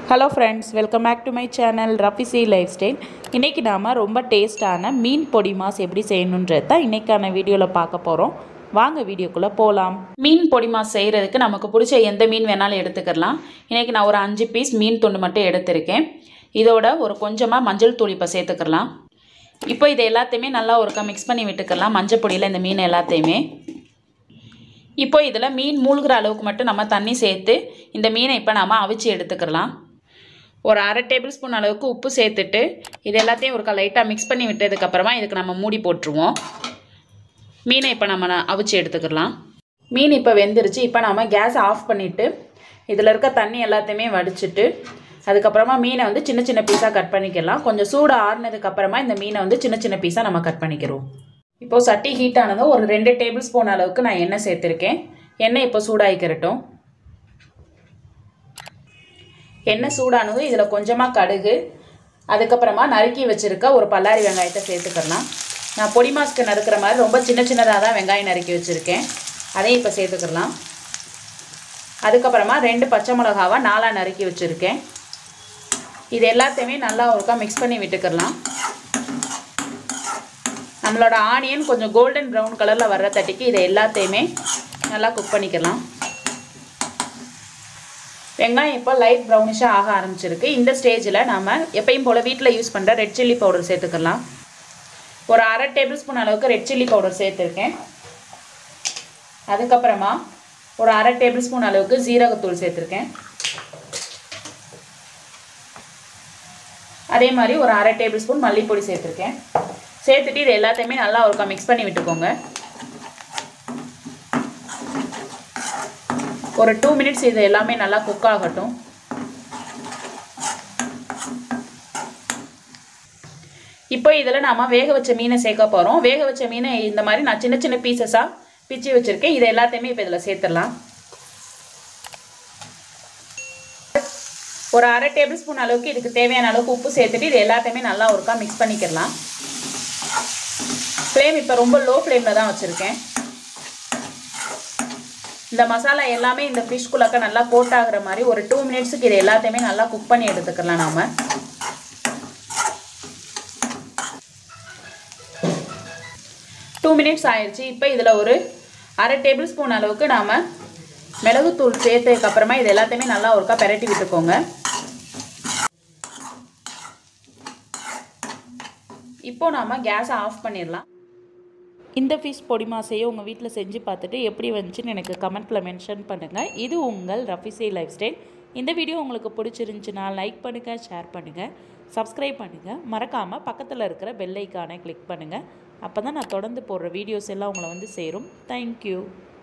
hello friends welcome back to my channel ரஃபிசி lifestyle இன்றைக்கி நாம் ரொம்ப டேஸ்டான மீன் பொடி மாஸ் எப்படி செய்யணுன்றது தான் இன்றைக்கான வீடியோவில் பார்க்க போகிறோம் வாங்க வீடியோக்குள்ளே போகலாம் மீன் பொடி மாஸ் செய்கிறதுக்கு நமக்கு பிடிச்ச எந்த மீன் வேணாலும் எடுத்துக்கலாம் இன்றைக்கி நான் ஒரு அஞ்சு பீஸ் மீன் துண்டு மட்டும் எடுத்திருக்கேன் இதோட ஒரு கொஞ்சமாக மஞ்சள் தூள் இப்போ சேர்த்துக்கலாம் இப்போ இது எல்லாத்தையுமே நல்லா ஒருக்கா மிக்ஸ் பண்ணி விட்டுக்கலாம் மஞ்சள் பொடியில் இந்த மீன் எல்லாத்தையுமே இப்போ இதில் மீன் மூழ்கிற அளவுக்கு மட்டும் நம்ம தண்ணி சேர்த்து இந்த மீனை இப்போ நாம் அவிச்சு எடுத்துக்கலாம் ஒரு அரை டேபிள் ஸ்பூன் அளவுக்கு உப்பு சேர்த்துட்டு இது எல்லாத்தையும் ஒரு லைட்டாக மிக்ஸ் பண்ணி விட்டதுக்கப்புறமா இதுக்கு நம்ம மூடி போட்டுருவோம் மீனை இப்போ நம்ம ந- அவிச்சு எடுத்துக்கலாம் மீன் இப்போ வெந்துருச்சு இப்போ நம்ம கேஸ் ஆஃப் பண்ணிவிட்டு இதில் இருக்க தண்ணி எல்லாத்தையுமே வடிச்சிட்டு அதுக்கப்புறமா மீனை வந்து சின்ன சின்ன பீஸாக கட் பண்ணிக்கலாம் கொஞ்சம் சூடு ஆறுனதுக்கப்புறமா இந்த மீனை வந்து சின்ன சின்ன பீஸாக நம்ம கட் பண்ணிக்கிறோம் இப்போ சட்டி ஹீட் ஆனதும் ஒரு ரெண்டு டேபிள் ஸ்பூன் அளவுக்கு நான் எண்ணெய் சேர்த்துருக்கேன் எண்ணெய் இப்போ சூடாகிக்கிறட்டும் எண்ணெய் சூடானதும் இதில் கொஞ்சமாக கடுகு அதுக்கப்புறமா நறுக்கி வச்சுருக்க ஒரு பல்லாரி வெங்காயத்தை சேர்த்துக்கலாம் நான் பொடி மாஸ்க்கு நறுக்கிற மாதிரி ரொம்ப சின்ன சின்னதாக தான் வெங்காயம் நறுக்கி வச்சுருக்கேன் அதையும் இப்போ சேர்த்துக்கலாம் அதுக்கப்புறமா ரெண்டு பச்சை மிளகாவை நாலாக நறுக்கி வச்சுருக்கேன் இது எல்லாத்தையுமே நல்லா ஒருக்கா மிக்ஸ் பண்ணி விட்டுக்கலாம் நம்மளோட ஆனியன் கொஞ்சம் கோல்டன் ப்ரௌன் கலரில் வர்ற தட்டிக்கு இதை எல்லாத்தையுமே நல்லா குக் பண்ணிக்கலாம் வெங்காயம் இப்போ லைட் ப்ரௌனிஷாக ஆக ஆரம்பிச்சிருக்கு இந்த ஸ்டேஜில் நாம் எப்பயும் போல் வீட்டில் யூஸ் பண்ணுற ரெட் சில்லி பவுடர் சேர்த்துக்கலாம் ஒரு அரை டேபிள் ஸ்பூன் அளவுக்கு ரெட் சில்லி பவுடர் சேர்த்துருக்கேன் அதுக்கப்புறமா ஒரு அரை டேபிள் ஸ்பூன் அளவுக்கு ஜீரகத்தூள் சேர்த்துருக்கேன் அதே மாதிரி ஒரு அரை டேபிள் ஸ்பூன் மல்லிப்பொடி சேர்த்துருக்கேன் சேர்த்துட்டு இது எல்லாத்தையுமே நல்லா ஒருக்கா மிக்ஸ் பண்ணி விட்டுக்கோங்க ஒரு டூ மினிட்ஸ் இது எல்லாமே நல்லா குக் ஆகட்டும் இப்போ இதில் நாம் வேக வச்ச மீனை சேர்க்க போகிறோம் வேக வச்ச மீனை இந்த மாதிரி நான் சின்ன சின்ன பீசஸாக பிச்சு வச்சுருக்கேன் இதை எல்லாத்தையுமே இப்போ இதில் சேர்த்துடலாம் ஒரு அரை டேபிள் ஸ்பூன் அளவுக்கு இதுக்கு தேவையான அளவுக்கு உப்பு சேர்த்துட்டு இது எல்லாத்தையுமே நல்லா ஒருக்கா மிக்ஸ் பண்ணிக்கிடலாம் ஃப்ளேம் இப்போ ரொம்ப லோ ஃப்ளேமில் தான் வச்சுருக்கேன் இந்த மசாலா எல்லாமே இந்த ஃபிஷ்குள்ளாக்க நல்லா கோட் ஆகுற மாதிரி ஒரு டூ மினிட்ஸுக்கு இது எல்லாத்தையுமே நல்லா குக் பண்ணி எடுத்துக்கலாம் நாம் டூ மினிட்ஸ் ஆயிடுச்சு இப்போ இதில் ஒரு அரை டேபிள் ஸ்பூன் அளவுக்கு நாம் மிளகுத்தூள் சேர்த்ததுக்கப்புறமா இது எல்லாத்தையுமே நல்லா ஒருக்கா பெரட்டி விட்டுக்கோங்க இப்போ நாம் கேஸை ஆஃப் பண்ணிடலாம் இந்த ஃபிஷ் பொடி மாசையை உங்கள் வீட்டில் செஞ்சு பார்த்துட்டு எப்படி வந்துச்சுன்னு எனக்கு கமெண்ட்டில் மென்ஷன் பண்ணுங்கள் இது உங்கள் ரஃபிசி லைஃப் ஸ்டைல் இந்த வீடியோ உங்களுக்கு பிடிச்சிருந்துச்சுன்னா லைக் பண்ணுங்கள் ஷேர் பண்ணுங்கள் சப்ஸ்கிரைப் பண்ணுங்கள் மறக்காமல் பக்கத்தில் இருக்கிற பெல் ஐக்கானை கிளிக் பண்ணுங்கள் அப்போ தான் நான் தொடர்ந்து போடுற வீடியோஸ் எல்லாம் உங்களை வந்து சேரும் தேங்க்யூ